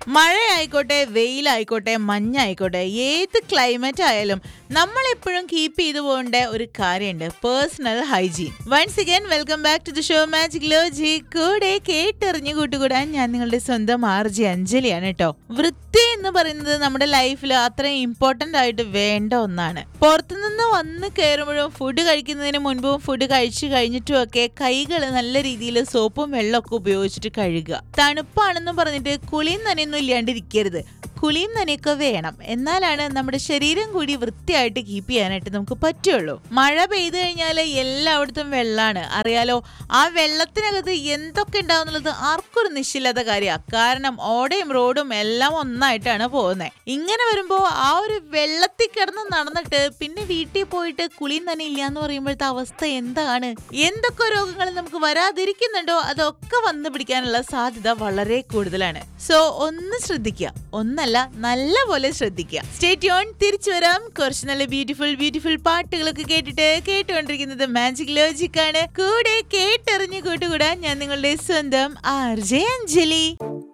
മഴയായിക്കോട്ടെ വെയിലായിക്കോട്ടെ മഞ്ഞായിക്കോട്ടെ ഏത് ക്ലൈമറ്റ് ആയാലും നമ്മൾ എപ്പോഴും കീപ്പ് ചെയ്തു പോകേണ്ട ഒരു കാര്യമുണ്ട് personal hygiene once again welcome back to the show magic ലോജി കൂടെ കേട്ടെറിഞ്ഞു കൂട്ടുകൂടാൻ ഞാൻ നിങ്ങളുടെ സ്വന്തം ആർജി അഞ്ജലിയാണ് കേട്ടോ വൃത്തി എന്ന് പറയുന്നത് നമ്മുടെ ലൈഫിൽ അത്രയും ഇമ്പോർട്ടന്റ് ആയിട്ട് വേണ്ട ഒന്നാണ് പുറത്തുനിന്ന് വന്ന് കയറുമ്പോഴും ഫുഡ് കഴിക്കുന്നതിന് മുൻപും ഫുഡ് കഴിച്ചു കഴിഞ്ഞിട്ടും ഒക്കെ കൈകൾ നല്ല രീതിയിൽ സോപ്പും വെള്ളമൊക്കെ ഉപയോഗിച്ചിട്ട് കഴുകുക തണുപ്പാണെന്ന് പറഞ്ഞിട്ട് കുളിയും നനയൊന്നും ഇല്ലാണ്ടിരിക്കരുത് കുളിയും നനയൊക്കെ വേണം എന്നാലാണ് നമ്മുടെ ശരീരം കൂടി വൃത്തിയായിട്ട് കീപ്പ് ചെയ്യാനായിട്ട് നമുക്ക് പറ്റുള്ളൂ മഴ പെയ്തു കഴിഞ്ഞാൽ എല്ലായിടത്തും വെള്ളമാണ് അറിയാലോ ആ വെള്ളത്തിനകത്ത് എന്തൊക്കെ ഉണ്ടാവും എന്നുള്ളത് ആർക്കും ഒരു നിശ്ചയില്ലാത്ത കാര്യമാണ് കാരണം ഓടയും റോഡും എല്ലാം ഒന്നായിട്ടാണ് പോകുന്നത് ഇങ്ങനെ വരുമ്പോൾ ആ ഒരു വെള്ളത്തിൽ കിടന്ന് നടന്നിട്ട് പിന്നെ വീട്ടിൽ പോയിട്ട് കുളിയും തന്നെ ഇല്ല എന്ന് പറയുമ്പോഴത്തെ അവസ്ഥ എന്താണ് എന്തൊക്കെ രോഗങ്ങൾ നമുക്ക് വരാതിരിക്കുന്നുണ്ടോ അതൊക്കെ വന്നു പിടിക്കാനുള്ള സാധ്യത വളരെ കൂടുതലാണ് സോ ഒന്ന് ശ്രദ്ധിക്കുക ഒന്നല്ല നല്ല പോലെ ശ്രദ്ധിക്കുക സ്റ്റേറ്റ് ഓൺ തിരിച്ചു വരാം കുറച്ച് നല്ല ബ്യൂട്ടിഫുൾ ബ്യൂട്ടിഫുൾ പാട്ടുകളൊക്കെ കേട്ടിട്ട് കേട്ടുകൊണ്ടിരിക്കുന്നത് മാജിക് ലോജിക് ആണ് കൂടെ കേട്ടെറിഞ്ഞു കൂട്ടുകൂടാൻ ഞാൻ നിങ്ങളുടെ സ്വന്തം ആർ ജെ അഞ്ജലി